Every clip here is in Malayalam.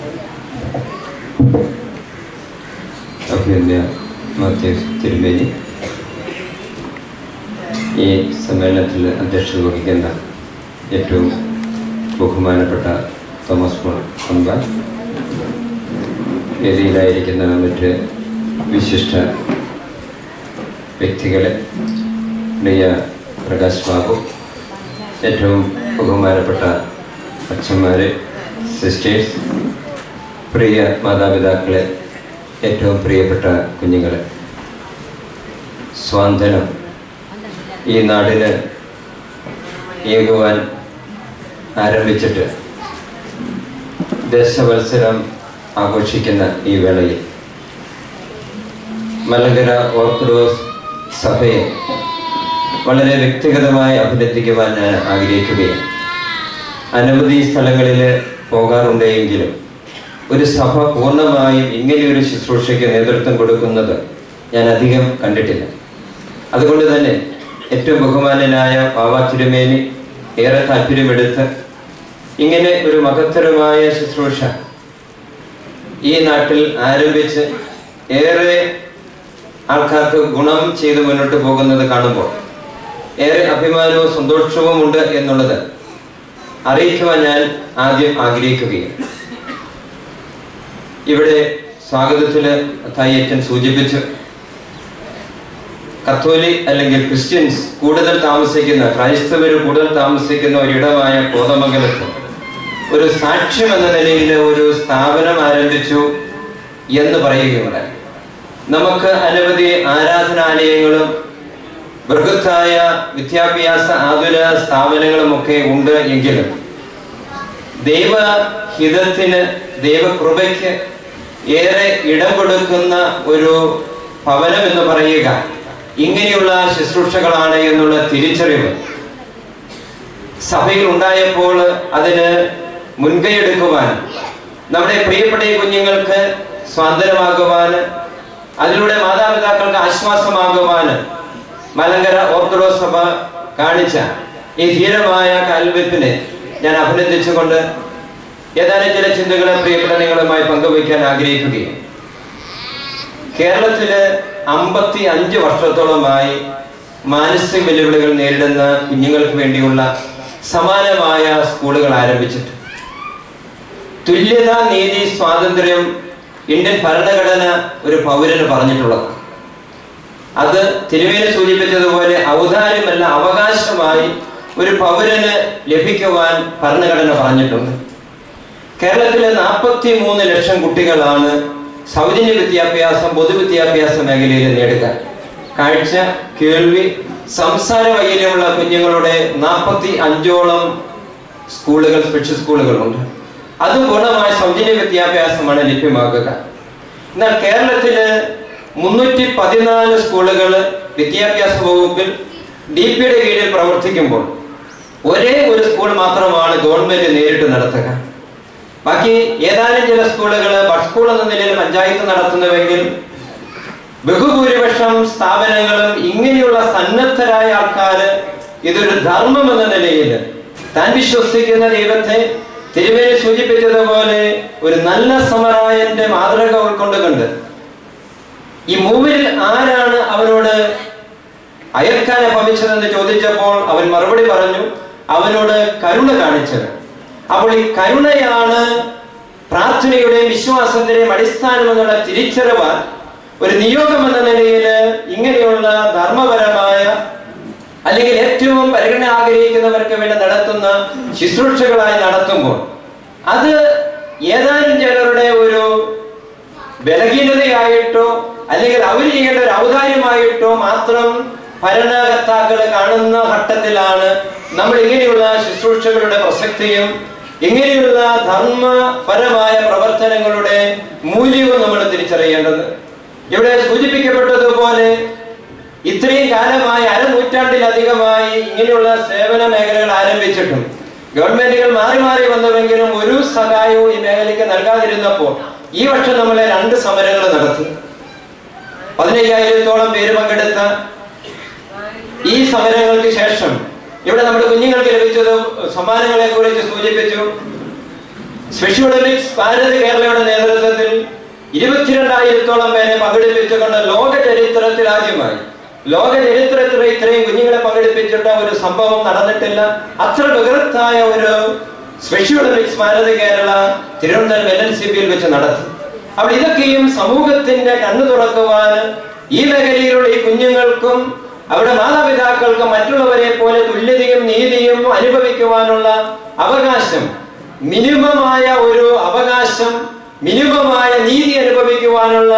അഭിനന്ദ മാത്യൂസ് തിരുമേനി ഈ സമ്മേളനത്തിൽ അധ്യക്ഷത വഹിക്കുന്ന ഏറ്റവും ബഹുമാനപ്പെട്ട തോമസ് മോൾ അമ്പ വേദിയിലായിരിക്കുന്ന മറ്റ് വിശിഷ്ട വ്യക്തികളെ പ്രിയ പ്രകാശ് ബാബു ഏറ്റവും ബഹുമാനപ്പെട്ട അച്ഛന്മാരെ സിസ്റ്റേഴ്സ് പ്രിയ മാതാപിതാക്കളെ ഏറ്റവും പ്രിയപ്പെട്ട കുഞ്ഞുങ്ങളെ സ്വാന്തനം ഈ നാടിന് ഏകുവാൻ ആരംഭിച്ചിട്ട് ദശവത്സരം ആഘോഷിക്കുന്ന ഈ വേളയിൽ മലങ്കര ഓർത്തഡോക്സ് സഭയെ വളരെ വ്യക്തിഗതമായി അഭിനന്ദിക്കുവാൻ ഞാൻ ആഗ്രഹിക്കുകയാണ് അനവധി സ്ഥലങ്ങളിൽ പോകാറുണ്ടെങ്കിലും ഒരു സഭ പൂർണ്ണമായും ഇങ്ങനെയൊരു ശുശ്രൂഷയ്ക്ക് നേതൃത്വം കൊടുക്കുന്നത് ഞാൻ അധികം കണ്ടിട്ടില്ല അതുകൊണ്ട് തന്നെ ഏറ്റവും ബഹുമാനനായ പാവാ തിരുമേനി ഏറെ താല്പര്യമെടുത്ത് ഇങ്ങനെ ഒരു മഹത്തരമായ ശുശ്രൂഷ ഈ നാട്ടിൽ ആരംഭിച്ച് ഏറെ ആൾക്കാർക്ക് ഗുണം ചെയ്ത് മുന്നോട്ട് പോകുന്നത് കാണുമ്പോൾ ഏറെ അഭിമാനവും സന്തോഷവും ഉണ്ട് എന്നുള്ളത് അറിയിക്കുവാൻ ഞാൻ ആദ്യം ആഗ്രഹിക്കുകയാണ് ഇവിടെ സ്വാഗതത്തില് തായ്യറ്റൻ സൂചിപ്പിച്ചു കത്തോലിക് അല്ലെങ്കിൽ ക്രിസ്ത്യൻസ് കൂടുതൽ താമസിക്കുന്ന ക്രൈസ്തവർ കൂടുതൽ താമസിക്കുന്ന ഒരിടമായ കോതമംഗലത്ത് ഒരു സാക്ഷ്യം എന്ന നിലയിൽ ഒരു സ്ഥാപനം ആരംഭിച്ചു എന്ന് പറയുകയുണ്ടായി നമുക്ക് അനവധി ആരാധനാലയങ്ങളും ബൃഹത്തായ വിദ്യാഭ്യാസ ആതുര സ്ഥാപനങ്ങളുമൊക്കെ ഉണ്ട് എങ്കിലും ദൈവഹിതത്തിന് ദൈവകൃപയ്ക്ക് ഏറെ ഇടം കൊടുക്കുന്ന ഒരു ഭവനം എന്ന് പറയുക ഇങ്ങനെയുള്ള ശുശ്രൂഷകളാണ് എന്നുള്ള തിരിച്ചറിവ് സഭയിൽ ഉണ്ടായപ്പോൾ അതിന് മുൻകൈ എടുക്കുവാൻ നമ്മുടെ പ്രിയപ്പെട്ട ഈ കുഞ്ഞുങ്ങൾക്ക് സ്വാതന്ത്ര്യമാകുവാൻ അതിലൂടെ മാതാപിതാക്കൾക്ക് ആശ്വാസമാകുവാൻ മലങ്കര ഓർത്തഡോക്സ് സഭ കാണിച്ച ഈ ധീരമായ കാൽവെപ്പിനെ ഞാൻ അഭിനന്ദിച്ചുകൊണ്ട് ഏതാനും ചില ചിന്തകളെ പ്രിയപ്പെട്ട നിങ്ങളുമായി പങ്കുവയ്ക്കാൻ ആഗ്രഹിക്കുകയും കേരളത്തില് അമ്പത്തി അഞ്ച് വർഷത്തോളമായി മാനസിക വെല്ലുവിളികൾ നേരിടുന്ന കുഞ്ഞുങ്ങൾക്ക് വേണ്ടിയുള്ള സമാനമായ സ്കൂളുകൾ ആരംഭിച്ചിട്ട് തുല്യത നീതി സ്വാതന്ത്ര്യം ഇന്ത്യൻ ഭരണഘടന ഒരു പൗരന് പറഞ്ഞിട്ടുള്ളത് അത് തിരുവേനെ സൂചിപ്പിച്ചതുപോലെ ഔദാര്യമല്ല അവകാശമായി ഒരു പൗരന് ലഭിക്കുവാൻ ഭരണഘടന പറഞ്ഞിട്ടുണ്ട് കേരളത്തിലെ നാൽപ്പത്തി മൂന്ന് ലക്ഷം കുട്ടികളാണ് സൗജന്യ വിദ്യാഭ്യാസം പൊതുവിദ്യാഭ്യാസ മേഖലയിൽ നേടുക കാഴ്ച കേൾവി സംസാര വൈകല്യമുള്ള കുഞ്ഞുങ്ങളുടെ നാൽപ്പത്തി അഞ്ചോളം സ്കൂളുകൾ സ്പെഷ്യൽ സ്കൂളുകളുണ്ട് അത് പൂർണ്ണമായ സൗജന്യ വിദ്യാഭ്യാസമാണ് ലഭ്യമാക്കുക എന്നാൽ കേരളത്തില് മുന്നൂറ്റി പതിനാല് സ്കൂളുകൾ വിദ്യാഭ്യാസ വകുപ്പിൽ ഡി പിയുടെ കീഴിൽ പ്രവർത്തിക്കുമ്പോൾ ഒരേ ഒരു സ്കൂൾ മാത്രമാണ് ഗവൺമെന്റ് നേരിട്ട് നടത്തുക ബാക്കി ഏതാനും ചില സ്കൂളുകൾ ബഡ് സ്കൂൾ എന്ന നിലയിൽ പഞ്ചായത്ത് നടത്തുന്നുവെങ്കിൽ ബഹുഭൂരിപക്ഷം സ്ഥാപനങ്ങളും ഇങ്ങനെയുള്ള സന്നദ്ധരായ ആൾക്കാര് ഇതൊരു ധർമ്മം എന്ന നിലയിൽ താൻ വിശ്വസിക്കുന്ന ദൈവത്തെ തിരുവേനെ സൂചിപ്പിച്ചതുപോലെ ഒരു നല്ല സമരായന്റെ മാതൃക ഉൾക്കൊണ്ടുകൊണ്ട് ഈ മൂവരിൽ ആരാണ് അവനോട് അയൽക്കാൻ ഭവിച്ചതെന്ന് ചോദിച്ചപ്പോൾ അവൻ മറുപടി പറഞ്ഞു അവനോട് കരുണ കാണിച്ചത് അപ്പോൾ ഈ കരുണയാണ് പ്രാർത്ഥനയുടെയും വിശ്വാസത്തിന്റെയും അടിസ്ഥാനം എന്നുള്ള തിരിച്ചറിവാൻ ഒരു നിയോഗം എന്ന നിലയിൽ ഇങ്ങനെയുള്ള ധർമ്മപരമായ അല്ലെങ്കിൽ ഏറ്റവും പരിഗണന ആഗ്രഹിക്കുന്നവർക്ക് വേണ്ടി നടത്തുന്ന ശുശ്രൂഷകളായി നടത്തുമ്പോൾ അത് ഏതാനും ചിലരുടെ ഒരു ബലഹീനതയായിട്ടോ അല്ലെങ്കിൽ അവർ ചെയ്യേണ്ട ഒരു ഔദാര്യമായിട്ടോ മാത്രം ഭരണകർത്താക്കൾ കാണുന്ന ഘട്ടത്തിലാണ് നമ്മൾ ഇങ്ങനെയുള്ള ശുശ്രൂഷകളുടെ പ്രസക്തിയും ഇങ്ങനെയുള്ള ധർമ്മപരമായ പ്രവർത്തനങ്ങളുടെ മൂല്യവും നമ്മൾ തിരിച്ചറിയേണ്ടത് ഇവിടെ സൂചിപ്പിക്കപ്പെട്ടതുപോലെ ഇത്രയും കാലമായി അരനൂറ്റാണ്ടിലധികമായി ഇങ്ങനെയുള്ള സേവന മേഖലകൾ ആരംഭിച്ചിട്ടും ഗവൺമെന്റുകൾ മാറി മാറി വന്നുവെങ്കിലും ഒരു സഹായവും ഈ മേഖലയ്ക്ക് നൽകാതിരുന്നപ്പോൾ ഈ വർഷം നമ്മളെ രണ്ട് സമരങ്ങൾ നടത്തി പതിനയ്യായിരത്തോളം പേര് പങ്കെടുത്ത ഈ സമരങ്ങൾക്ക് ശേഷം ഇവിടെ നമ്മുടെ കുഞ്ഞുങ്ങൾക്ക് ലഭിച്ചത് സമ്മാനങ്ങളെ കുറിച്ച് സൂചിപ്പിച്ചു സ്പെഷ്യൽ ഒളിമ്പിക്സ് ഭാരത് കേരളയുടെ നേതൃത്വത്തിൽ ഇരുപത്തിരണ്ടായിരത്തോളം പേരെ പങ്കെടുപ്പിച്ചുകൊണ്ട് ലോക ചരിത്രത്തിൽ ആദ്യമായി ലോക ചരിത്രത്തിൽ ഇത്രയും കുഞ്ഞുങ്ങളെ പങ്കെടുപ്പിച്ചിട്ട ഒരു സംഭവം നടന്നിട്ടില്ല അത്ര ബൃഹത്തായ ഒരു special Olympics Bharat Kerala Thiruvananthapuram L N C പിയിൽ വെച്ച് നടത്തി അപ്പോൾ ഇതൊക്കെയും സമൂഹത്തിന്റെ കണ്ണു തുറക്കുവാൻ ഈ മേഖലയിലുള്ള ഈ കുഞ്ഞുങ്ങൾക്കും അവരുടെ മാതാപിതാക്കൾക്കും മറ്റുള്ളവരെ പോലെ തുല്യതയും നീതിയും അനുഭവിക്കുവാനുള്ള അവകാശം മിനിമമായ ഒരു അവകാശം മിനിമമായ നീതി അനുഭവിക്കുവാനുള്ള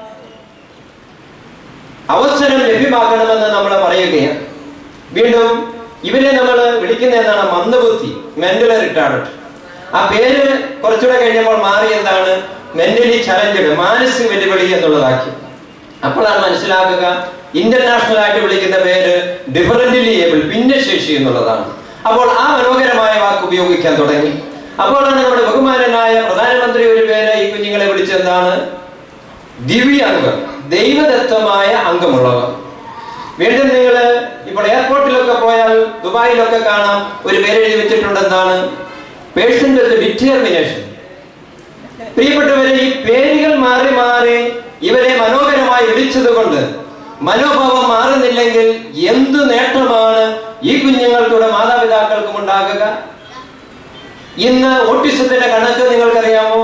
അവസരം ലഭ്യമാക്കണമെന്ന് നമ്മൾ പറയുകയാണ് വീണ്ടും ഇവരെ നമ്മൾ വിളിക്കുന്ന എന്താണ് മന്ദബുദ്ധി മെന്റൽ റിട്ടാർഡ് ആ പേര് കുറച്ചുകൂടെ കഴിഞ്ഞപ്പോൾ മാറി എന്താണ് മെന്റലി ചലഞ്ചഡ് മാനസിക വെല്ലുവിളി എന്നുള്ളതാക്കി അപ്പോഴാണ് മനസ്സിലാക്കുക ഇന്റർനാഷണൽ ആയിട്ട് വിളിക്കുന്ന പേര് ഡിഫറന്റ്ലി ഏബിൾ ഭിന്നശേഷി എന്നുള്ളതാണ് അപ്പോൾ ആ മനോഹരമായ വാക്ക് ഉപയോഗിക്കാൻ തുടങ്ങി അപ്പോഴാണ് നമ്മുടെ ബഹുമാനനായ പ്രധാനമന്ത്രി ഒരു പേര് ഈ കുഞ്ഞുങ്ങളെ വിളിച്ചെന്താണ് ദിവ്യാംഗം ദൈവദത്തമായ അംഗമുള്ളവർ വീണ്ടും നിങ്ങൾ ഇപ്പോൾ എയർപോർട്ടിലൊക്കെ പോയാൽ ദുബായിലൊക്കെ കാണാം ഒരു പേര് എഴുതി വെച്ചിട്ടുണ്ട് എന്താണ് പേഴ്സൺ വിത്ത് ഡിറ്റർമിനേഷൻ പ്രിയപ്പെട്ടവരെ ഈ പേരുകൾ മാറി മാറി ഇവരെ മനോഹരമായി വിളിച്ചത് കൊണ്ട് മനോഭാവം മാറുന്നില്ലെങ്കിൽ എന്ത് നേട്ടമാണ് ഈ കുഞ്ഞുങ്ങൾക്കൂടെ മാതാപിതാക്കൾക്കും ഉണ്ടാകുക ഇന്ന് ഓട്ടിസത്തിന്റെ കണക്ക് നിങ്ങൾക്കറിയാമോ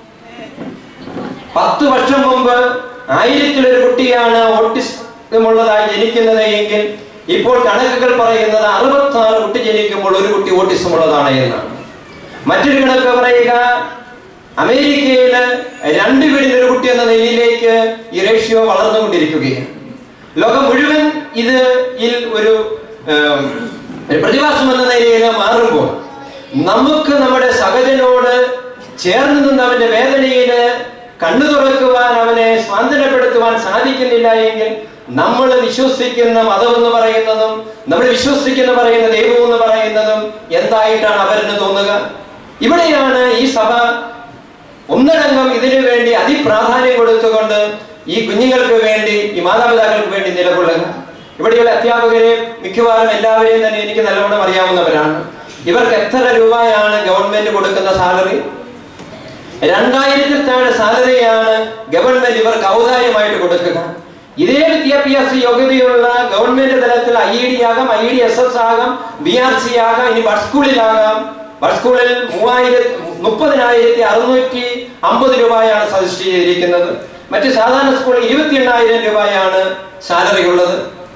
പത്ത് വർഷം മുമ്പ് ആയിരത്തിലൊരു കുട്ടിയാണ് ഓട്ടിസം ഉള്ളതായി ജനിക്കുന്നത് എങ്കിൽ ഇപ്പോൾ കണക്കുകൾ പറയുന്നത് അറുപത്തി ആറ് കുട്ടി ജനിക്കുമ്പോൾ ഒരു കുട്ടി ഓട്ടിസം ഉള്ളതാണ് എന്നാണ് മറ്റൊരു കണക്ക് പറയുക അമേരിക്കയില് രണ്ട് വീടിന് ഒരു കുട്ടി എന്ന നിലയിലേക്ക് ഈ റേഷ്യോ വളർന്നുകൊണ്ടിരിക്കുകയാണ് ലോകം മുഴുവൻ ഇത് യിൽ ഒരു ഏം, ഒരു പ്രതിഭാസം എന്ന നിലയിൽ മാറുമ്പോൾ നമുക്ക് നമ്മുടെ സഹജനോട് ചേർന്ന് നിന്ന് അവന്റെ വേദനയില് കണ്ണു തുറക്കുവാൻ അവനെ സ്വാതന്ത്ര്യപ്പെടുത്തുവാൻ സാധിക്കുന്നില്ല എങ്കിൽ നമ്മൾ വിശ്വസിക്കുന്ന മതം എന്ന് പറയുന്നതും നമ്മൾ വിശ്വസിക്കുന്ന പറയുന്ന ദൈവം എന്ന് പറയുന്നതും എന്തായിട്ടാണ് അവരിന് തോന്നുക ഇവിടെയാണ് ഈ സഭ ഒന്നടങ്കം ഇതിനു വേണ്ടി അതിപ്രാധാന്യം കൊടുത്തുകൊണ്ട് ഈ കുഞ്ഞുങ്ങൾക്ക് വേണ്ടി ഈ മാതാപിതാക്കൾക്ക് വേണ്ടി നിലകൊള്ളുക ഇവിടെയുള്ള അധ്യാപകരെ മിക്കവാറും എല്ലാവരെയും തന്നെ എനിക്ക് നല്ലവണ്ണം അറിയാവുന്നവരാണ് ഇവർക്ക് എത്ര രൂപയാണ് ഗവൺമെന്റ് കൊടുക്കുന്ന സാലറി രണ്ടായിരത്തിൽ താഴെ സാലറിയാണ് ഗവൺമെന്റ് ഇവർക്ക് ഔദാര്യമായിട്ട് കൊടുക്കുക ഇതേ വിദ്യാഭ്യാസ യോഗ്യതയുള്ള ഗവൺമെന്റ് തലത്തിൽ ഐ ഇ ഡി ആകാം ഐ ഡി എസ് എസ് ആകാം ബി ആർ സി ആകാം ഇനി ബഡ് സ്കൂളിലാകാം ബഡ് സ്കൂളിൽ മൂവായിരത്തി മുപ്പതിനായിരത്തി അറുന്നൂറ്റി അമ്പത് രൂപയാണ് സജസ്റ്റ് ചെയ്തിരിക്കുന്നത് മറ്റ് സാധാരണ സ്കൂളിൽ ഇരുപത്തി എണ്ണായിരം രൂപയാണ് സാലറി ഉള്ളത്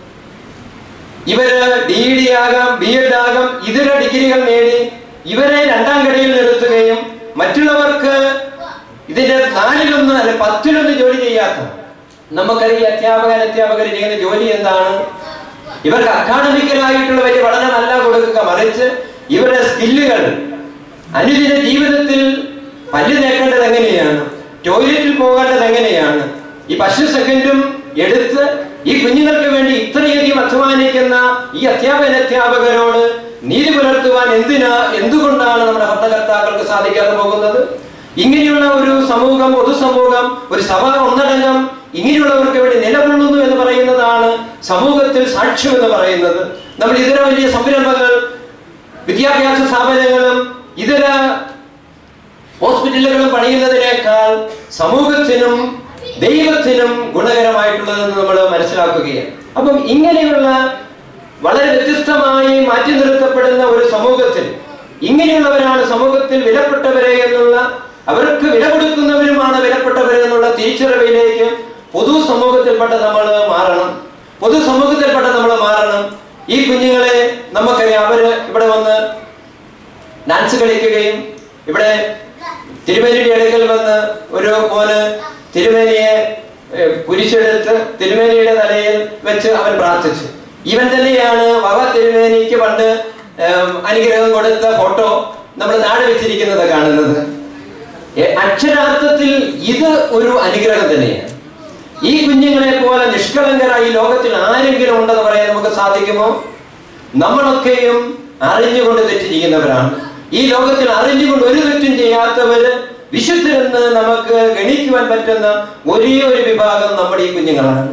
ഇവര് ഡി ഡി ആകാം ബി എഡ് ആകാം ഇതര ഡിഗ്രികൾ നേടി ഇവരെ രണ്ടാം ഘടയിൽ നിർത്തുകയും മറ്റുള്ളവർക്ക് ഇതിന്റെ നാലിലൊന്ന് അല്ലെ പത്തിലൊന്ന് ജോലി ചെയ്യാത്ത നമുക്കറിയാം അധ്യാപകൻ അധ്യാപകർ ചെയ്യുന്ന ജോലി എന്താണ് ഇവർക്ക് അക്കാഡമിക്കലായിട്ടുള്ള വലിയ പഠനമല്ല കൊടുക്കുക മറിച്ച് ഇവരുടെ സ്കില്ലുകൾ അനുദിന ജീവിതത്തിൽ പല്ല് തേക്കേണ്ടത് എങ്ങനെയാണ് ടോയ്ലറ്റിൽ പോകേണ്ടത് എങ്ങനെയാണ് ഈ പശു സെക്കൻഡും എടുത്ത് ഈ കുഞ്ഞുങ്ങൾക്ക് വേണ്ടി ഇത്രയധികം അധ്വാനിക്കുന്ന ഈ അധ്യാപന അധ്യാപകരോട് നീതി പുലർത്തുവാൻ എന്തിനാ എന്തുകൊണ്ടാണ് നമ്മുടെ ഭരണകർത്താക്കൾക്ക് സാധിക്കാതെ പോകുന്നത് ഇങ്ങനെയുള്ള ഒരു സമൂഹം പൊതുസമൂഹം ഒരു സഭ ഒന്നടങ്കം ഇങ്ങനെയുള്ളവർക്ക് വേണ്ടി നിലകൊള്ളുന്നു എന്ന് പറയുന്നതാണ് സമൂഹത്തിൽ സാക്ഷ്യം എന്ന് പറയുന്നത് നമ്മൾ ഇതര വലിയ സംരംഭങ്ങൾ വിദ്യാഭ്യാസ സ്ഥാപനങ്ങളും ഇതര ഹോസ്പിറ്റലുകളും പണിയുന്നതിനേക്കാൾ സമൂഹത്തിനും ദൈവത്തിനും ഗുണകരമായിട്ടുള്ളതെന്ന് നമ്മൾ മനസ്സിലാക്കുകയാണ് അപ്പം ഇങ്ങനെയുള്ള വളരെ വ്യത്യസ്തമായി മാറ്റി നിർത്തപ്പെടുന്ന ഒരു സമൂഹത്തിൽ ഇങ്ങനെയുള്ളവരാണ് സമൂഹത്തിൽ വിലപ്പെട്ടവരെ എന്നുള്ള അവർക്ക് വില കൊടുക്കുന്നവരുമാണ് വിലപ്പെട്ടവരെ എന്നുള്ള തിരിച്ചറിവിലേക്ക് പൊതു സമൂഹത്തിൽപ്പെട്ട നമ്മൾ മാറണം പൊതു സമൂഹത്തിൽപ്പെട്ട നമ്മൾ മാറണം ഈ കുഞ്ഞുങ്ങളെ നമുക്കറിയാം അവര് ഇവിടെ വന്ന് ഡാൻസ് കളിക്കുകയും ഇവിടെ തിരുമേനിയുടെ അടുക്കൽ വന്ന് ഒരു മോന് തിരുമേനിയെ ഏഹ്, കുരിശെടുത്ത് തിരുമേനിയുടെ തലയിൽ വെച്ച് അവൻ പ്രാർത്ഥിച്ചു ഇവൻ തന്നെയാണ് വവ തിരുമേനിക്ക് പണ്ട് ഏഹ്, അനുഗ്രഹം കൊടുത്ത ഫോട്ടോ നമ്മൾ നാട് വെച്ചിരിക്കുന്നത് കാണുന്നത് ഏ, അക്ഷരാർത്ഥത്തിൽ ഇത് ഒരു അനുഗ്രഹം തന്നെയാണ് ഈ കുഞ്ഞുങ്ങളെ പോലെ നിഷ്കളങ്കരായി ഈ ലോകത്തിൽ ആരെങ്കിലും ഉണ്ടെന്ന് പറയാൻ നമുക്ക് സാധിക്കുമോ നമ്മളൊക്കെയും അറിഞ്ഞുകൊണ്ട് തെറ്റിരിക്കുന്നവരാണ് ഈ ലോകത്തിൽ അറിഞ്ഞുകൊണ്ട് ഒരു തെറ്റും ചെയ്യാത്തവര് വിശുദ്ധരെന്ന് നമുക്ക് ഗണിക്കുവാൻ പറ്റുന്ന ഒരേ ഒരു വിഭാഗം നമ്മുടെ ഈ കുഞ്ഞുങ്ങളാണ്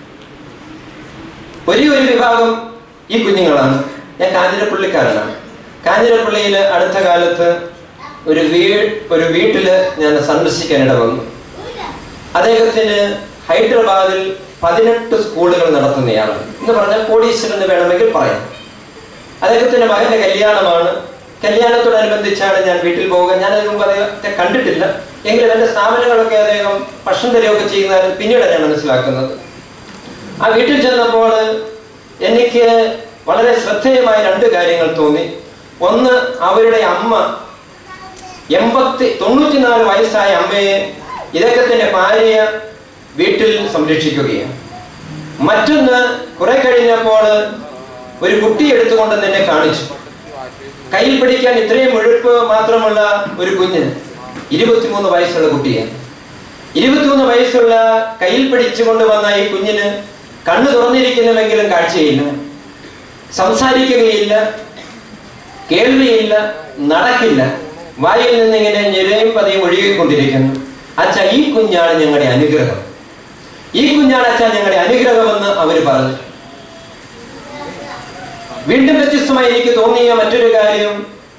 ഒരേ ഒരു വിഭാഗം ഈ കുഞ്ഞുങ്ങളാണ് ഞാൻ കാഞ്ഞിരപ്പള്ളിക്കാരനാണ് കാഞ്ഞിരപ്പള്ളിയിൽ അടുത്ത കാലത്ത് ഒരു വീ ഒരു വീട്ടില് ഞാൻ സന്ദർശിക്കാനിട വന്നു അദ്ദേഹത്തിന് ഹൈദരാബാദിൽ പതിനെട്ട് സ്കൂളുകൾ നടത്തുന്നയാണ് എന്ന് പറഞ്ഞാൽ കോടീശ്വരൻ എന്ന് വേണമെങ്കിൽ പറയാം അദ്ദേഹത്തിന്റെ മകന്റെ കല്യാണമാണ് കല്യാണത്തോടനുബന്ധിച്ചാണ് ഞാൻ വീട്ടിൽ പോവുക ഞാൻ അതിന് മുമ്പ് അദ്ദേഹത്തെ കണ്ടിട്ടില്ല എങ്കിലും എന്റെ സ്ഥാപനങ്ങളൊക്കെ അദ്ദേഹം ഭക്ഷണം തരികയൊക്കെ ചെയ്യുന്നതിന് പിന്നീട് ഞാൻ മനസ്സിലാക്കുന്നത് ആ വീട്ടിൽ ചെന്നപ്പോൾ എനിക്ക് വളരെ ശ്രദ്ധേയമായ രണ്ട് കാര്യങ്ങൾ തോന്നി ഒന്ന് അവരുടെ അമ്മ എൺപത്തി തൊണ്ണൂറ്റിനാല് വയസ്സായ അമ്മയെ ഇദ്ദേഹത്തിന്റെ ഭാര്യ വീട്ടിൽ സംരക്ഷിക്കുകയാണ് മറ്റൊന്ന് കുറെ കഴിഞ്ഞപ്പോൾ ഒരു കുട്ടി എടുത്തുകൊണ്ട് എന്നെ കാണിച്ചു കയ്യിൽ പിടിക്കാൻ ഇത്രയും എഴുപ്പ് മാത്രമുള്ള ഒരു കുഞ്ഞ് ഇരുപത്തിമൂന്ന് വയസ്സുള്ള കുട്ടിയാണ് ഇരുപത്തിമൂന്ന് വയസ്സുള്ള കയ്യിൽ പിടിച്ചുകൊണ്ട് വന്ന ഈ കുഞ്ഞിന് കണ്ണു തുറന്നിരിക്കുന്നുവെങ്കിലും കാഴ്ചയില്ല സംസാരിക്കുകയില്ല കേൾവിയില്ല നടക്കില്ല വായിൽ നിന്നിങ്ങനെ ഞെരയും പതിയും ഒഴുകിക്കൊണ്ടിരിക്കുന്നു അച്ഛ ഈ കുഞ്ഞാണ് ഞങ്ങളുടെ അനുഗ്രഹം ഈ കുഞ്ഞാണ് അച്ഛ ഞങ്ങളുടെ അനുഗ്രഹമെന്ന് അവര് പറഞ്ഞു വീണ്ടും വ്യത്യസ്തമായി എനിക്ക് തോന്നിയ മറ്റൊരു കാര്യം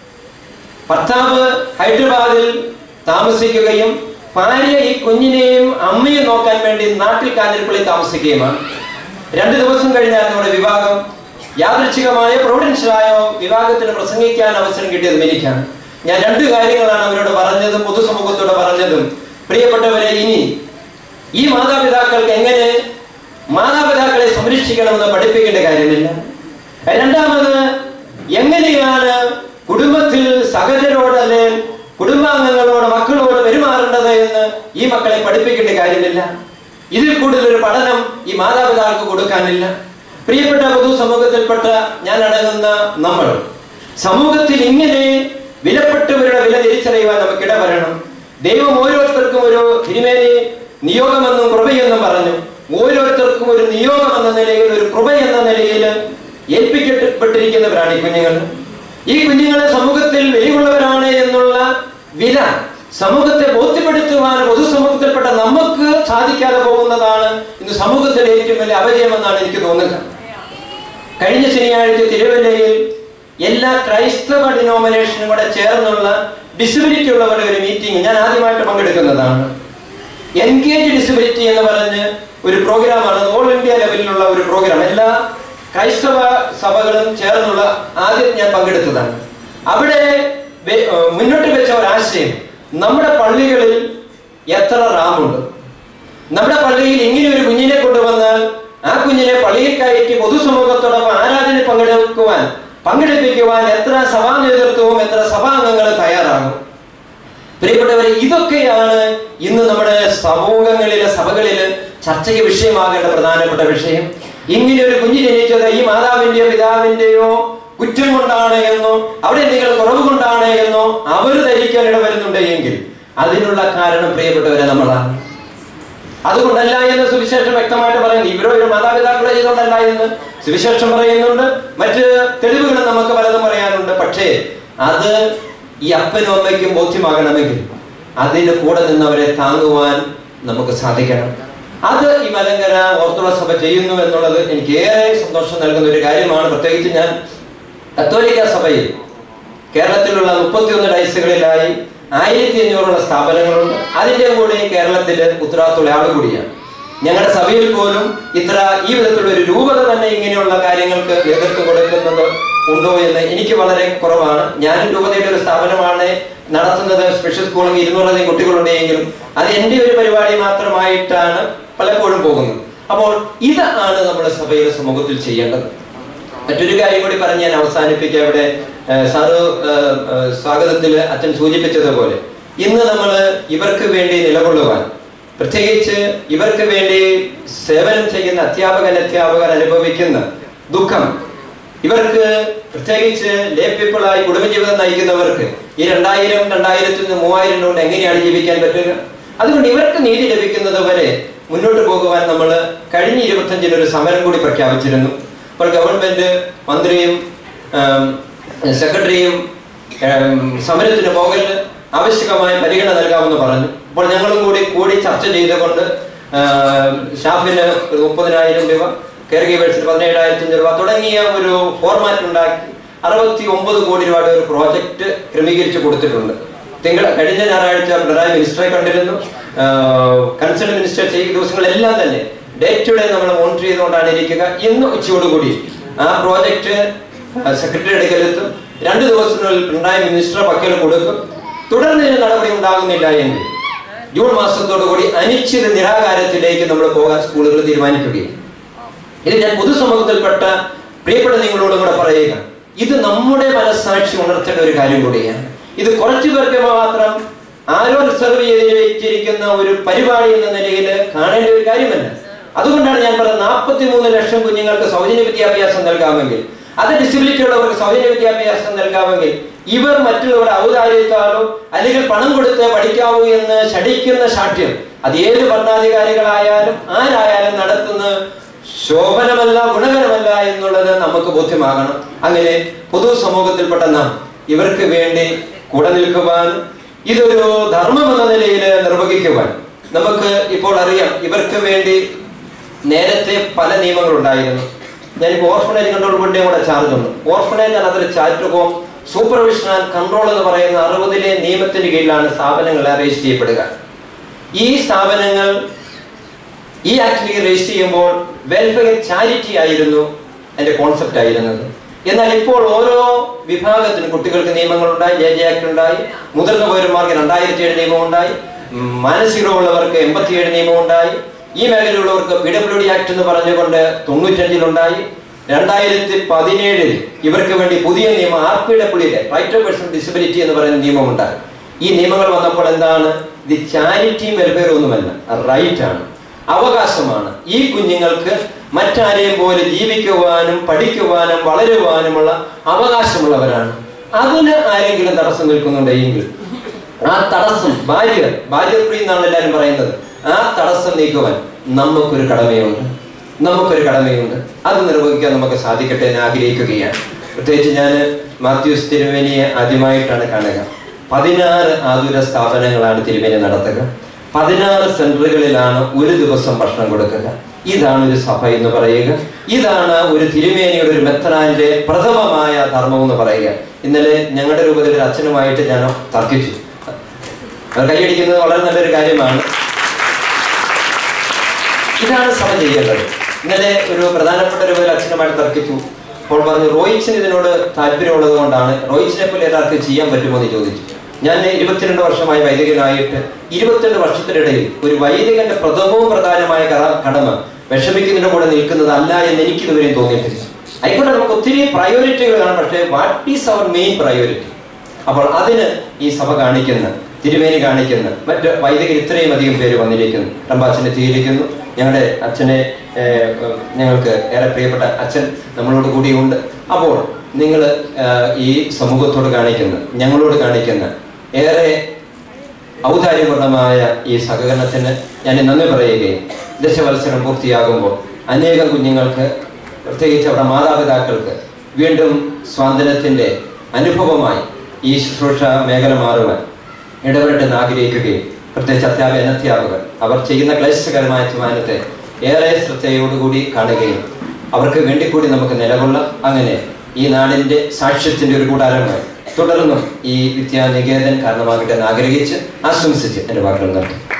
ഭർത്താവ് ഹൈദരാബാദിൽ താമസിക്കുകയും ഭാര്യ ഈ കുഞ്ഞിനെയും അമ്മയും നോക്കാൻ വേണ്ടി നാട്ടിൽ കാഞ്ഞിരപ്പള്ളി താമസിക്കുകയുമാണ് രണ്ടു ദിവസം കഴിഞ്ഞായിരുന്നു അവിടെ വിവാഹം യാദൃച്ഛികമായ പ്രൊവിഡൻഷ്യലായ വിവാഹത്തിന് പ്രസംഗിക്കാൻ അവസരം കിട്ടിയത് എനിക്കാണ് ഞാൻ രണ്ട് കാര്യങ്ങളാണ് അവരോട് പറഞ്ഞതും പൊതുസമൂഹത്തോട് പറഞ്ഞതും പ്രിയപ്പെട്ടവരെ ഇനി ഈ മാതാപിതാക്കൾക്ക് എങ്ങനെ മാതാപിതാക്കളെ സംരക്ഷിക്കണമെന്ന് പഠിപ്പിക്കേണ്ട കാര്യമില്ല രണ്ടാമത് എങ്ങനെയാണ് കുടുംബത്തിൽ സഹജരോട് അല്ലെ കുടുംബാംഗങ്ങളോട് മക്കളോട് പെരുമാറേണ്ടത് എന്ന് ഈ മക്കളെ പഠിപ്പിക്കേണ്ട കാര്യമില്ല ഇതിൽ കൂടുതൽ ഒരു പഠനം ഈ മാതാപിതാക്കൾക്ക് കൊടുക്കാനില്ല പ്രിയപ്പെട്ട പൊതുസമൂഹത്തിൽപ്പെട്ട ഞാൻ അടങ്ങുന്ന നമ്മൾ സമൂഹത്തിൽ ഇങ്ങനെ വിലപ്പെട്ടവരുടെ വില തിരിച്ചറിയുവാൻ നമുക്ക് ഇടവരണം ദൈവം ഓരോരുത്തർക്കും ഒരു തിരുമേനി നിയോഗമെന്നും കൃപയെന്നും പറഞ്ഞു ഓരോരുത്തർക്കും ഒരു നിയോഗം എന്ന നിലയിൽ ഒരു കൃപ എന്ന നിലയിൽ ഏൽപ്പിക്കപ്പെട്ടിരിക്കുന്നവരാണ് ഈ കുഞ്ഞുങ്ങൾ ഈ കുഞ്ഞുങ്ങളെ സമൂഹത്തിൽ വെളിവുള്ളവരാണ് എന്നുള്ള വില സമൂഹത്തെ ബോധ്യപ്പെടുത്തുവാൻ പൊതുസമൂഹത്തിൽപ്പെട്ട നമുക്ക് സാധിക്കാതെ പോകുന്നതാണ് ഇന്ന് സമൂഹത്തിലെ ഏറ്റവും വലിയ അപജയമെന്നാണ് എനിക്ക് തോന്നുക കഴിഞ്ഞ ശനിയാഴ്ച തിരുവല്ലയിൽ എല്ലാ ക്രൈസ്തവ ഡിനോമിനേഷനും കൂടെ ചേർന്നുള്ള ഡിസബിലിറ്റി ഉള്ളവരുടെ ഒരു മീറ്റിംഗ് ഞാൻ ആദ്യമായിട്ട് പങ്കെടുക്കുന്നതാണ് എൻഗേജ് ഡിസബിലിറ്റി എന്ന് പറഞ്ഞ് ഒരു പ്രോഗ്രാമാണ് ഓൾ ഇന്ത്യ ലെവലിലുള്ള ഒരു പ്രോഗ്രാം എല്ലാ ക്രൈസ്തവ സഭകളും ചേർന്നുള്ള ആദ്യം ഞാൻ പങ്കെടുത്തതാണ് അവിടെ വെ- ഏർ മുന്നോട്ട് വെച്ച ഒരു ആശയം നമ്മുടെ പള്ളികളിൽ എത്ര റാമുണ്ട് നമ്മുടെ പള്ളിയിൽ ഇങ്ങനെ ഒരു കുഞ്ഞിനെ കൊണ്ടുവന്നാൽ ആ കുഞ്ഞിനെ പള്ളിയിൽ കയറ്റി പൊതുസമൂഹത്തോടൊപ്പം ആരാധന പങ്കെടുക്കുവാൻ പങ്കെടുപ്പിക്കുവാൻ എത്ര സഭാ നേതൃത്വവും എത്ര സഭാംഗങ്ങളും തയ്യാറാകും പ്രിയപ്പെട്ടവരെ ഇതൊക്കെയാണ് ഇന്ന് നമ്മുടെ സമൂഹങ്ങളിലെ സഭകളില് ചർച്ചയ്ക്ക് വിഷയമാകേണ്ട പ്രധാനപ്പെട്ട വിഷയം ഇങ്ങനെ ഒരു കുഞ്ഞ് ജനിച്ചത് ഈ മാതാവിന്റെയോ പിതാവിന്റെയോ കുറ്റം കൊണ്ടാണ് എന്നോ അവിടെ എന്തെങ്കിലും കുറവ് കൊണ്ടാണ് എന്നോ അവർ ധരിക്കാൻ ഇടവരുന്നുണ്ട് എങ്കിൽ അതിനുള്ള കാരണം പ്രിയപ്പെട്ടവരെ നമ്മളാണ് അതുകൊണ്ടല്ല എന്ന് സുവിശേഷം വ്യക്തമായിട്ട് പറയുന്നു ഇവരോ ഇവരോ മാതാപിതാക്കളെ ചെയ്തുകൊണ്ടല്ല എന്ന് സുവിശേഷം പറയുന്നുണ്ട് മറ്റ് തെളിവുകളും നമുക്ക് പലതും പറയാനുണ്ട് പക്ഷേ അത് ഈ അപ്പനും അമ്മയ്ക്കും ബോധ്യമാകണമെങ്കിൽ അതിന് കൂടെ നിന്നവരെ താങ്ങുവാൻ നമുക്ക് സാധിക്കണം അത് ഈ മലങ്കര ഓർത്തഡോക്സ് സഭ ചെയ്യുന്നു എന്നുള്ളത് എനിക്ക് ഏറെ സന്തോഷം നൽകുന്ന ഒരു കാര്യമാണ് പ്രത്യേകിച്ച് ഞാൻ കത്തോലിക്ക സഭയിൽ കേരളത്തിലുള്ള മുപ്പത്തിയൊന്ന് ഡയസുകളിലായി ആയിരത്തി അഞ്ഞൂറുള്ള സ്ഥാപനങ്ങളുണ്ട് അതിന്റെ കൂടെ കേരളത്തില് ഉത്തരവാദിത്തമുള്ള ആൾ കൂടിയാണ് ഞങ്ങളുടെ സഭയിൽ പോലും ഇത്ര ഈ വിധത്തിലുള്ള ഒരു രൂപത തന്നെ ഇങ്ങനെയുള്ള കാര്യങ്ങൾക്ക് നേതൃത്വം കൊടുക്കുന്നത് ഉണ്ടോ എന്ന് എനിക്ക് വളരെ കുറവാണ് ഞാനും രൂപതയുടെ ഒരു സ്ഥാപനമാണ് നടത്തുന്നത് സ്പെഷ്യൽ സ്കൂളിൽ ഇരുന്നൂറധികം കുട്ടികളുണ്ടെങ്കിലും അത് എൻ്റെ ഒരു പരിപാടി മാത്രമായിട്ടാണ് പലപ്പോഴും പോകുന്നത് അപ്പോൾ ഇതാണ് നമ്മുടെ സഭയിലെ സമൂഹത്തിൽ ചെയ്യേണ്ടത് മറ്റൊരു കാര്യം കൂടി പറഞ്ഞ് ഞാൻ അവസാനിപ്പിക്കാം ഇവിടെ ഏഹ്, സാറ് ഏഹ്, ഏഹ്, സ്വാഗതത്തിൽ അച്ഛൻ സൂചിപ്പിച്ചതുപോലെ ഇന്ന് നമ്മൾ ഇവർക്ക് വേണ്ടി നിലകൊള്ളുവാൻ പ്രത്യേകിച്ച് ഇവർക്ക് വേണ്ടി സേവനം ചെയ്യുന്ന അധ്യാപകൻ അധ്യാപകർ അനുഭവിക്കുന്ന ദുഃഖം ഇവർക്ക് പ്രത്യേകിച്ച് ലേ പീപ്പിളായി കുടുംബജീവിതം നയിക്കുന്നവർക്ക് ഈ രണ്ടായിരം രണ്ടായിരത്തി നിന്ന് മൂവായിരം കൊണ്ട് എങ്ങനെയാണ് ജീവിക്കാൻ പറ്റുക അതുകൊണ്ട് ഇവർക്ക് നീതി ലഭിക്കുന്നത് വരെ മുന്നോട്ട് പോകുവാൻ നമ്മൾ കഴിഞ്ഞ ഇരുപത്തഞ്ചിന് ഒരു സമരം കൂടി പ്രഖ്യാപിച്ചിരുന്നു അപ്പോൾ ഗവൺമെന്റ് മന്ത്രിയും ആം, സെക്രട്ടറിയും ആം, സമരത്തിന് പോകലിന് ആവശ്യമായ പരിഗണന നൽകാമെന്ന് പറഞ്ഞു അപ്പോൾ ഞങ്ങളും കൂടി കൂടി ചർച്ച ചെയ്തുകൊണ്ട് ആം, സ്റ്റാഫിന് ഒരു മുപ്പതിനായിരം രൂപ കെയർ ഗീവേഴ്സിന് പതിനേഴായിരത്തി അഞ്ഞൂറ് രൂപ തുടങ്ങിയ ഒരു ഫോർമാറ്റ് ഉണ്ടാക്കി അറുപത്തി ഒമ്പത് കോടി രൂപയുടെ ഒരു പ്രോജക്റ്റ് ക്രമീകരിച്ച് കൊടുത്തിട്ടുണ്ട് തിങ്കൾ കഴിഞ്ഞ ഞായറാഴ്ച പിണറായി മിനിസ്റ്ററെ കണ്ടിരുന്നു കൺസേൺ മിനിസ്റ്റർ ചെയ്യുന്ന ദിവസങ്ങളെല്ലാം തന്നെ ഡേ ടു ഡേ നമ്മൾ മോണിറ്റർ ചെയ്തുകൊണ്ടാണ് ഇരിക്കുക ഇന്ന് ഉച്ചയോടുകൂടി ആ പ്രോജക്റ്റ് സെക്രട്ടറി അടുക്കലെത്തും രണ്ട് ദിവസത്തിനുള്ളിൽ പിണറായി മിനിസ്റ്റർ പക്കൽ കൊടുക്കും തുടർന്ന് ഇതിന് നടപടി ഉണ്ടാകുന്നില്ല എങ്കിൽ ജൂൺ മാസത്തോടു കൂടി അനിശ്ചിത നിരാകാരത്തിലേക്ക് നമ്മൾ പോകാൻ സ്കൂളുകൾ തീരുമാനിക്കുകയും ഇത് ഞാൻ പൊതുസമൂഹത്തിൽപ്പെട്ട പ്രിയപ്പെട്ട നിങ്ങളോടും കൂടെ പറയുക ഇത് നമ്മുടെ മനസ്സാക്ഷി ഉണർത്തേണ്ട ഒരു കാര്യം കൂടിയാണ് ഇത് കുറച്ചു പേർക്ക് മാത്രം ആരോ റിസർവ് ചെയ്ത് വെച്ചിരിക്കുന്ന ഒരു പരിപാടി എന്ന നിലയിൽ കാണേണ്ട ഒരു കാര്യമല്ല അതുകൊണ്ടാണ് ഞാൻ പറഞ്ഞത് നാൽപ്പത്തി മൂന്ന് ലക്ഷം കുഞ്ഞുങ്ങൾക്ക് സൗജന്യ വിദ്യാഭ്യാസം നൽകാമെങ്കിൽ അത് ഡിസബിലിറ്റി ഉള്ളവർക്ക് സൗജന്യ വിദ്യാഭ്യാസം നൽകാമെങ്കിൽ ഇവർ മറ്റുള്ളവരുടെ ഔദാര്യത്താലോ അല്ലെങ്കിൽ പണം കൊടുത്ത് പഠിക്കാവൂ എന്ന് ശടിക്കുന്ന ശാഠ്യം അത് ഏത് ഭരണാധികാരികളായാലും ആരായാലും നടത്തുന്ന ശോഭനമല്ല ഗുണകരമല്ല എന്നുള്ളത് നമുക്ക് ബോധ്യമാകണം അങ്ങനെ പൊതുസമൂഹത്തിൽപ്പെട്ട നാം ഇവർക്ക് വേണ്ടി കൂടെ നിൽക്കുവാൻ ഇതൊരു ധർമ്മം എന്ന നിലയിൽ നിർവഹിക്കുവാൻ നമുക്ക് ഇപ്പോൾ അറിയാം ഇവർക്ക് വേണ്ടി നേരത്തെ പല നിയമങ്ങളുണ്ടായിരുന്നു ഞാനിപ്പോൾ ഓർഫണേജ് കൺട്രോൾ ബോർഡിന്റെ കൂടെ ചാർജ് ഉണ്ട് ഓർഫണേജ് ആണ് അതിൽ chat home supervision and control എന്ന് പറയുന്ന അറുപതിലെ നിയമത്തിന് കീഴിലാണ് സ്ഥാപനങ്ങൾ രജിസ്റ്റർ ചെയ്യപ്പെടുക ഈ സ്ഥാപനങ്ങൾ ഈ ആക്ടിലേക്ക് രജിസ്റ്റർ ചെയ്യുമ്പോൾ വെൽഫെയർ ചാരിറ്റി ആയിരുന്നു എന്റെ കോൺസെപ്റ്റ് ആയിരുന്നത് എന്നാൽ ഇപ്പോൾ ഓരോ വിഭാഗത്തിനും കുട്ടികൾക്ക് നിയമങ്ങളുണ്ടായി ജെ ജെ ആക്ട് ഉണ്ടായി മുതിർന്ന പൗരന്മാർക്ക് രണ്ടായിരത്തി ഏഴ് നിയമം ഉണ്ടായി ഉം, മാനസികമുള്ളവർക്ക് എൺപത്തിയേഴ് നിയമം ഉണ്ടായി ഈ മേഖലയിലുള്ളവർക്ക് പി ഡബ്ല്യു ഡി ആക്ട് എന്ന് പറഞ്ഞുകൊണ്ട് തൊണ്ണൂറ്റഞ്ചിലുണ്ടായി രണ്ടായിരത്തി പതിനേഴിൽ ഇവർക്ക് വേണ്ടി പുതിയ നിയമം ആർ പി ഡബ്ല്യുലെ റൈറ്റ് ഓഫ് പേഴ്സൺ ഡിസബിലിറ്റി എന്ന് പറയുന്ന നിയമമുണ്ടായി ഈ നിയമങ്ങൾ വന്നപ്പോൾ എന്താണ് ഇത് ചാരിറ്റിയും വെൽഫെയർ ഒന്നുമല്ല റൈറ്റ് ആണ് അവകാശമാണ് ഈ കുഞ്ഞുങ്ങൾക്ക് മറ്റാരെയും പോലെ ജീവിക്കുവാനും പഠിക്കുവാനും വളരുവാനുമുള്ള അവകാശമുള്ളവരാണ് അതിന് ആരെങ്കിലും തടസ്സം നിൽക്കുന്നുണ്ടെങ്കിൽ ആ തടസ്സം ഭാര്യ ഭാര്യപ്രീ എന്നാണ് എല്ലാവരും പറയുന്നത് ആ തടസ്സം നീക്കുവാൻ നമുക്കൊരു കടമയുണ്ട് നമുക്കൊരു കടമയുണ്ട് അത് നിർവഹിക്കാൻ നമുക്ക് സാധിക്കട്ടെ എന്ന് ആഗ്രഹിക്കുകയാണ് പ്രത്യേകിച്ച് ഞാൻ മാത്യൂസ് തിരുവേനിയെ ആദ്യമായിട്ടാണ് കാണുക പതിനാറ് ആതുര സ്ഥാപനങ്ങളാണ് തിരുവേനി നടത്തുക പതിനാറ് സെന്ററുകളിലാണ് ഒരു ദിവസം ഭക്ഷണം കൊടുക്കുക ഇതാണ് ഒരു സഭ എന്ന് പറയുക ഇതാണ് ഒരു തിരുമേനിയുടെ ഒരു മെത്രാന്റെ പ്രഥമമായ ധർമ്മം എന്ന് പറയുക ഇന്നലെ ഞങ്ങളുടെ രൂപത്തിൽ ഒരു അച്ഛനുമായിട്ട് ഞാൻ തർക്കിച്ചു അത് കൈയടിക്കുന്നത് വളരെ നല്ലൊരു കാര്യമാണ് ഇതാണ് സഭ ചെയ്യേണ്ടത് ഇന്നലെ ഒരു പ്രധാനപ്പെട്ട ഒരു അച്ഛനുമായിട്ട് തർക്കിച്ചു അപ്പോൾ പറഞ്ഞു റോയിച്ചിന് ഇതിനോട് താല്പര്യമുള്ളത് കൊണ്ടാണ് റോയിച്ചിനെ പോലെ ഒരാൾക്ക് ചെയ്യാൻ പറ്റുമോ എന്ന് ചോദിച്ചു ഞാൻ ഇരുപത്തിരണ്ട് വർഷമായി വൈദികനായിട്ട് ഇരുപത്തിരണ്ട് വർഷത്തിനിടയിൽ ഒരു വൈദികന്റെ പ്രഥമവും പ്രധാനമായ കട- കടമ വിഷമിക്കുന്നതിന്റെ കൂടെ നിൽക്കുന്നതല്ല എന്ന് എനിക്ക് ഇതുവരെയും തോന്നിയിട്ടില്ല ആയിക്കോട്ടെ നമുക്ക് ഒത്തിരി പ്രയോറിറ്റികൾ കാണാം പക്ഷേ what is our main priority അപ്പോൾ അതിന് ഈ സഭ കാണിക്കുന്ന തിരുവേനി കാണിക്കുന്ന മറ്റ് വൈദികർ ഇത്രയും അധികം പേര് വന്നിരിക്കുന്നു റമ്പാച്ചനെ തീരിക്കുന്നു ഞങ്ങളുടെ അച്ഛനെ ഏർ, ഏർ, ഞങ്ങൾക്ക് ഏറെ പ്രിയപ്പെട്ട അച്ഛൻ നമ്മളോട് കൂടിയുണ്ട് അപ്പോൾ നിങ്ങൾ ഈ സമൂഹത്തോട് കാണിക്കുന്ന ഞങ്ങളോട് കാണിക്കുന്ന ഏറെ ഔദാര്യപൂർണമായ ഈ സഹകരണത്തിന് ഞാൻ നന്ദി പറയുകയും ദശവത്സരം പൂർത്തിയാകുമ്പോൾ അനേകം കുഞ്ഞുങ്ങൾക്ക് പ്രത്യേകിച്ച് അവിടെ മാതാപിതാക്കൾക്ക് വീണ്ടും സ്വാതന്ത്ര്യത്തിന്റെ അനുഭവമായി ഈ ശുശ്രൂഷ മേഖല മാറുവാൻ ഇടപെട്ടെന്ന് ആഗ്രഹിക്കുകയും പ്രത്യേകിച്ച് അധ്യാപക അനധ്യാപകർ അവർ ചെയ്യുന്ന ക്ലേശകരമായ തീരുമാനത്തെ ഏറെ ശ്രദ്ധയോടുകൂടി കാണുകയും അവർക്ക് വേണ്ടി കൂടി നമുക്ക് നിലകൊള്ളാം അങ്ങനെ ഈ നാടിന്റെ സാക്ഷ്യത്തിന്റെ ഒരു കൂടാരമായി തുടർന്നും ഈ വിദ്യാനികേതൻ കാരണമാകട്ടെ എന്ന് ആഗ്രഹിച്ച് ആശംസിച്ച് എന്റെ വാക്കുകൾ നിർത്തും